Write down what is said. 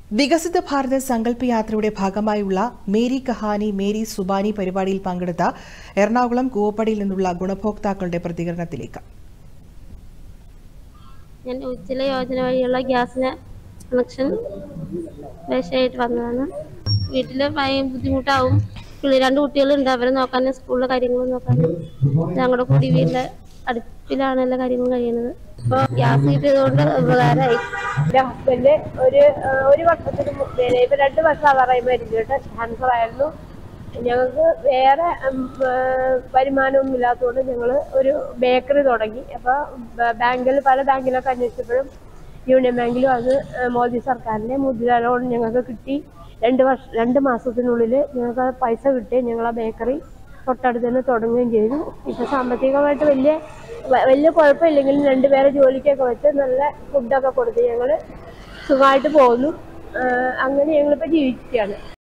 വികസിത ഭാരത സങ്കല്പ യാത്രയുടെ ഭാഗമായുള്ള മേരി കഹാനി മേരി സുബാനി പരിപാടിയിൽ പങ്കെടുത്ത എറണാകുളം കൂവപ്പടിയിൽ നിന്നുള്ള ഗുണഭോക്താക്കളുടെ പ്രതികരണത്തിലേക്ക് ഞാൻ ഉജ്ജ്വല യോജന വഴിയുള്ള ഗ്യാസിന് കണക്ഷൻ ഫ്രഷായിട്ട് വന്നതാണ് വീട്ടിൽ ഭയങ്കര ബുദ്ധിമുട്ടാവും പിള്ളേർ രണ്ട് കുട്ടികളുണ്ട് അവരെ നോക്കാനും സ്കൂളിലെ കാര്യങ്ങൾ നോക്കാനും ഞങ്ങളുടെ കുടി വീടിൻ്റെ അടുപ്പിലാണ് എല്ലാ കാര്യങ്ങളും കഴിയുന്നത് ഇപ്പോൾ ഗ്യാസ് കിട്ടിയതുകൊണ്ട് ഉപകാരമായി എന്റെ ഹസ്ബൻഡ് ഒരു ആ, ഒരു വർഷത്തിന് മുമ്പേ ഇപ്പൊ രണ്ട് വർഷം ആവാറായി മരിച്ചിട്ട് ക്യാൻസർ ആയിരുന്നു ഞങ്ങൾക്ക് വേറെ ഉം, ആ, വരുമാനമൊന്നും ഇല്ലാത്തതുകൊണ്ട് ഞങ്ങൾ ഒരു ബേക്കറി തുടങ്ങി അപ്പൊ ബ- ബാങ്കിൽ പല ബാങ്കിലൊക്കെ അന്വേഷിച്ചപ്പോഴും യൂണിയൻ ബാങ്കിലും അത് ആ, മോദി സർക്കാരിന്റെ മുദ്ര ലോൺ ഞങ്ങൾക്ക് കിട്ടി രണ്ട് വർഷം രണ്ട് മാസത്തിനുള്ളിൽ ഞങ്ങൾക്ക് ആ പൈസ കിട്ടി ഞങ്ങൾ ആ ബേക്കറി തൊട്ടടുത്ത് തന്നെ തുടങ്ങുകയും ചെയ്തു ഇപ്പൊ സാമ്പത്തികമായിട്ട് വലിയ വ- വലിയ കുഴപ്പമില്ലെങ്കിലും രണ്ടുപേരെ ജോലിക്കൊക്കെ വെച്ച് നല്ല ഫുഡൊക്കെ കൊടുത്ത് ഞങ്ങൾ സുഖമായിട്ട് പോകുന്നു ആ, അങ്ങനെ ഞങ്ങളിപ്പോൾ ജീവിക്കുകയാണ്